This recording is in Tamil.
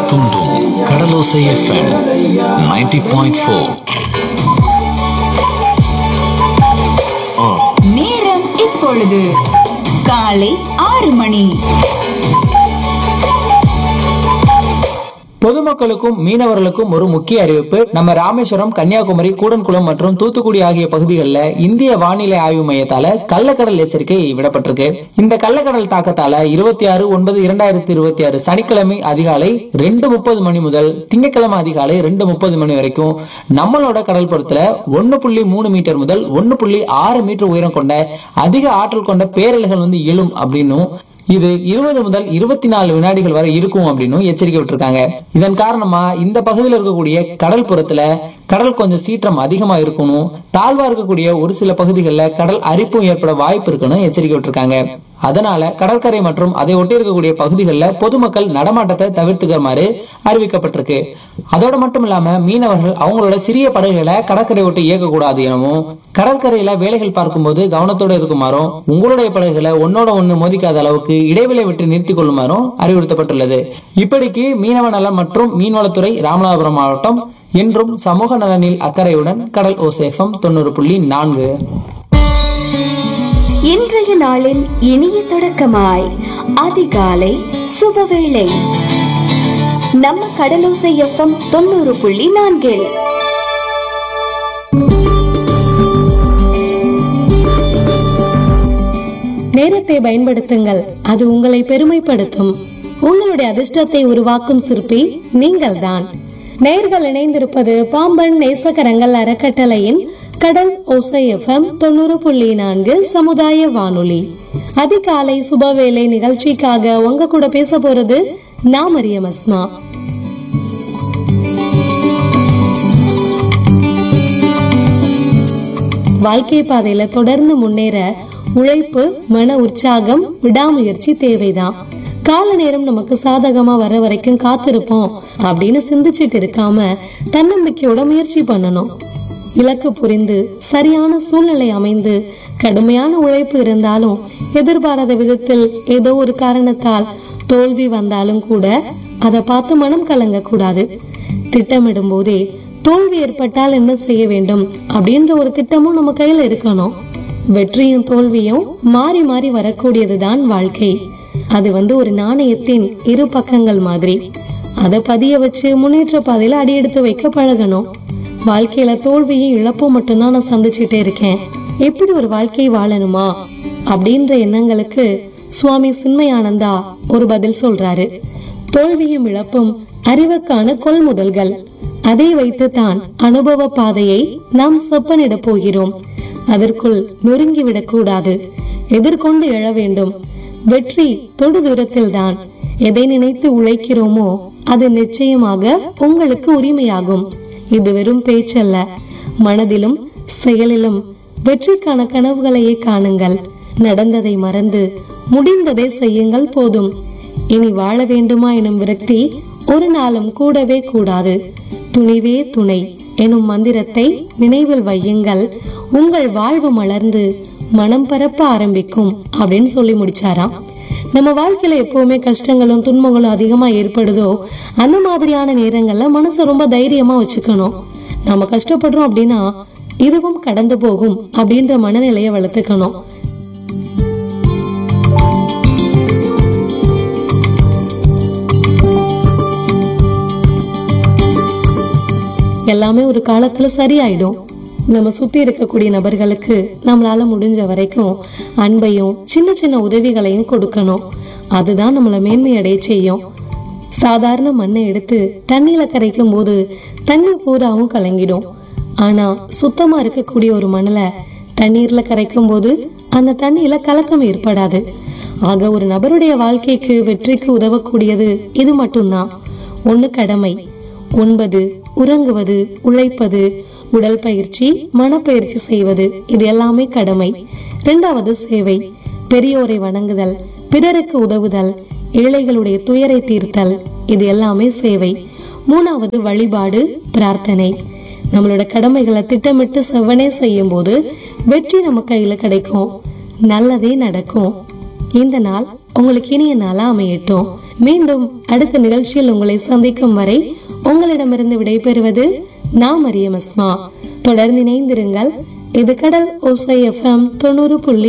தூண்டும் கடலோசை எஃப்எம் 90.4 பாயிண்ட் ஃபோர் நேரம் இப்பொழுது காலை ஆறு மணி பொதுமக்களுக்கும் மீனவர்களுக்கும் ஒரு முக்கிய அறிவிப்பு நம்ம ராமேஸ்வரம் கன்னியாகுமரி கூடன்குளம் மற்றும் தூத்துக்குடி ஆகிய பகுதிகளில் இந்திய வானிலை ஆய்வு மையத்தால கள்ளக்கடல் எச்சரிக்கை விடப்பட்டிருக்கு இந்த கள்ளக்கடல் தாக்கத்தால இருபத்தி ஆறு ஒன்பது இரண்டாயிரத்தி இருபத்தி ஆறு சனிக்கிழமை அதிகாலை ரெண்டு முப்பது மணி முதல் திங்கட்கிழமை அதிகாலை ரெண்டு முப்பது மணி வரைக்கும் நம்மளோட கடல் புறத்துல ஒன்னு புள்ளி மூணு மீட்டர் முதல் ஒன்னு புள்ளி ஆறு மீட்டர் உயரம் கொண்ட அதிக ஆற்றல் கொண்ட பேரலைகள் வந்து எழும் அப்படின்னும் இது இருபது முதல் இருபத்தி நாலு வினாடிகள் வரை இருக்கும் அப்படின்னு எச்சரிக்கை விட்டுருக்காங்க இதன் காரணமா இந்த பகுதியில் இருக்கக்கூடிய கடல் புறத்துல கடல் கொஞ்சம் சீற்றம் அதிகமா இருக்கணும் தாழ்வா இருக்கக்கூடிய ஒரு சில பகுதிகளில் கடல் அரிப்பும் ஏற்பட வாய்ப்பு இருக்குன்னு எச்சரிக்கை விட்டுருக்காங்க அதனால கடற்கரை மற்றும் அதை ஒட்டி இருக்கக்கூடிய பகுதிகளில் பொதுமக்கள் நடமாட்டத்தை தவிர்த்துக்குமாறு அறிவிக்கப்பட்டிருக்கு அதோட மட்டும் இல்லாம மீனவர்கள் அவங்களோட சிறிய படகுகளை கடற்கரை ஒட்டி இயக்கக்கூடாது எனவும் கடற்கரையில வேலைகள் பார்க்கும்போது கவனத்தோட இருக்குமாறும் உங்களுடைய படகுகளை ஒன்னோட ஒண்ணு மோதிக்காத அளவுக்கு இடைவெளி விட்டு நிறுத்திக் கொள்ளுமாறும் அறிவுறுத்தப்பட்டுள்ளது இப்படிக்கு மீனவ நலம் மற்றும் மீன்வளத்துறை ராமநாதபுரம் மாவட்டம் என்றும் சமூக நலனில் அக்கறையுடன் கடல் ஓசேஃபம் தொண்ணூறு புள்ளி நான்கு இன்றைய நாளின் இனிய தொடக்கமாய் அதிகாலை சுபவேளை நம்ம கடலோசை எஃப்எம் தொண்ணூறு புள்ளி நான்கில் நேரத்தை பயன்படுத்துங்கள் அது உங்களை பெருமைப்படுத்தும் உங்களுடைய அதிர்ஷ்டத்தை உருவாக்கும் சிற்பி நீங்கள்தான் நேர்கள் இணைந்திருப்பது பாம்பன் நேசகரங்கள் அறக்கட்டளையின் கடல் ஓசை எஃப்எம் தொண்ணூறு புள்ளி நான்கு சமுதாய வானொலி அதிகாலை சுபவேளை நிகழ்ச்சிக்காக உங்க கூட பேச போறது நான் மரியம் அஸ்மா வாழ்க்கை பாதையில தொடர்ந்து முன்னேற உழைப்பு மன உற்சாகம் விடாமுயற்சி தேவைதான் கால நேரம் நமக்கு சாதகமா வர வரைக்கும் காத்திருப்போம் அப்படின்னு சிந்திச்சிட்டு இருக்காம தன்னம்பிக்கையோட முயற்சி பண்ணணும் இலக்கு புரிந்து சரியான சூழ்நிலை அமைந்து கடுமையான உழைப்பு இருந்தாலும் எதிர்பாராத விதத்தில் ஏதோ ஒரு காரணத்தால் தோல்வி வந்தாலும் கூட அதை பார்த்து மனம் கலங்க கூடாது திட்டமிடும் போதே தோல்வி ஏற்பட்டால் என்ன செய்ய வேண்டும் அப்படின்ற ஒரு திட்டமும் நம்ம கையில இருக்கணும் வெற்றியும் தோல்வியும் மாறி மாறி வரக்கூடியதுதான் வாழ்க்கை அது வந்து ஒரு நாணயத்தின் இரு பக்கங்கள் மாதிரி அதை பதிய வச்சு முன்னேற்ற பாதையில அடி எடுத்து வைக்க பழகணும் வாழ்க்கையில தோல்வியும் இழப்பும் மட்டும்தான் நான் சந்திச்சுட்டே இருக்கேன் எப்படி ஒரு வாழ்க்கை வாழணுமா அப்படின்ற எண்ணங்களுக்கு சுவாமி சின்மயானந்தா ஒரு பதில் சொல்றாரு தோல்வியும் இழப்பும் அறிவுக்கான கொள்முதல்கள் அதை வைத்து தான் அனுபவ பாதையை நாம் செப்பனிட போகிறோம் அதற்குள் நொறுங்கிவிடக் கூடாது எதிர்கொண்டு எழ வேண்டும் வெற்றி தொடு தூரத்தில் தான் எதை நினைத்து உழைக்கிறோமோ அது நிச்சயமாக உங்களுக்கு உரிமையாகும் இது வெறும் பேச்சல்ல மனதிலும் செயலிலும் வெற்றிக்கான கனவுகளையே காணுங்கள் நடந்ததை மறந்து முடிந்ததை செய்யுங்கள் போதும் இனி வாழ வேண்டுமா எனும் விரக்தி ஒரு நாளும் கூடவே கூடாது துணிவே துணை எனும் மந்திரத்தை நினைவில் வையுங்கள் உங்கள் வாழ்வு மலர்ந்து மனம் பரப்ப ஆரம்பிக்கும் அப்படின்னு சொல்லி முடிச்சாராம் நம்ம வாழ்க்கையில எப்பவுமே கஷ்டங்களும் துன்பங்களும் அதிகமா ஏற்படுதோ அந்த மாதிரியான நேரங்கள்ல மனசை ரொம்ப தைரியமா வச்சுக்கணும் நம்ம கஷ்டப்படுறோம் அப்படின்னா இதுவும் கடந்து போகும் அப்படின்ற மனநிலையை வளர்த்துக்கணும் எல்லாமே ஒரு காலத்துல சரியாயிடும் நம்ம சுத்தி இருக்கக்கூடிய நபர்களுக்கு நம்மளால முடிஞ்ச வரைக்கும் அன்பையும் சின்ன சின்ன உதவிகளையும் கொடுக்கணும் அதுதான் நம்மளை மேன்மையடைய செய்யும் சாதாரண மண்ணை எடுத்து தண்ணியில கரைக்கும் போது தண்ணி பூராவும் கலங்கிடும் ஆனா சுத்தமா இருக்கக்கூடிய ஒரு மணலை தண்ணீர்ல கரைக்கும் போது அந்த தண்ணியில கலக்கம் ஏற்படாது ஆக ஒரு நபருடைய வாழ்க்கைக்கு வெற்றிக்கு உதவக்கூடியது இது மட்டும்தான் ஒண்ணு கடமை உண்பது உறங்குவது உழைப்பது உடல் பயிற்சி மனப்பயிற்சி செய்வது இது எல்லாமே கடமை இரண்டாவது சேவை பெரியோரை வணங்குதல் பிறருக்கு உதவுதல் ஏழைகளுடைய துயரை தீர்த்தல் இது எல்லாமே சேவை மூணாவது வழிபாடு பிரார்த்தனை நம்மளோட கடமைகளை திட்டமிட்டு செவ்வனே செய்யும் போது வெற்றி நம்ம கையில கிடைக்கும் நல்லதே நடக்கும் இந்த நாள் உங்களுக்கு இனிய நாளா அமையட்டும் மீண்டும் அடுத்த நிகழ்ச்சியில் உங்களை சந்திக்கும் வரை உங்களிடமிருந்து விடைபெறுவது நான் மரியம் அஸ்மா தொடர்ந்து இணைந்திருங்கள் இது கடல் ஓசை எஃப்எம் தொண்ணூறு புள்ளி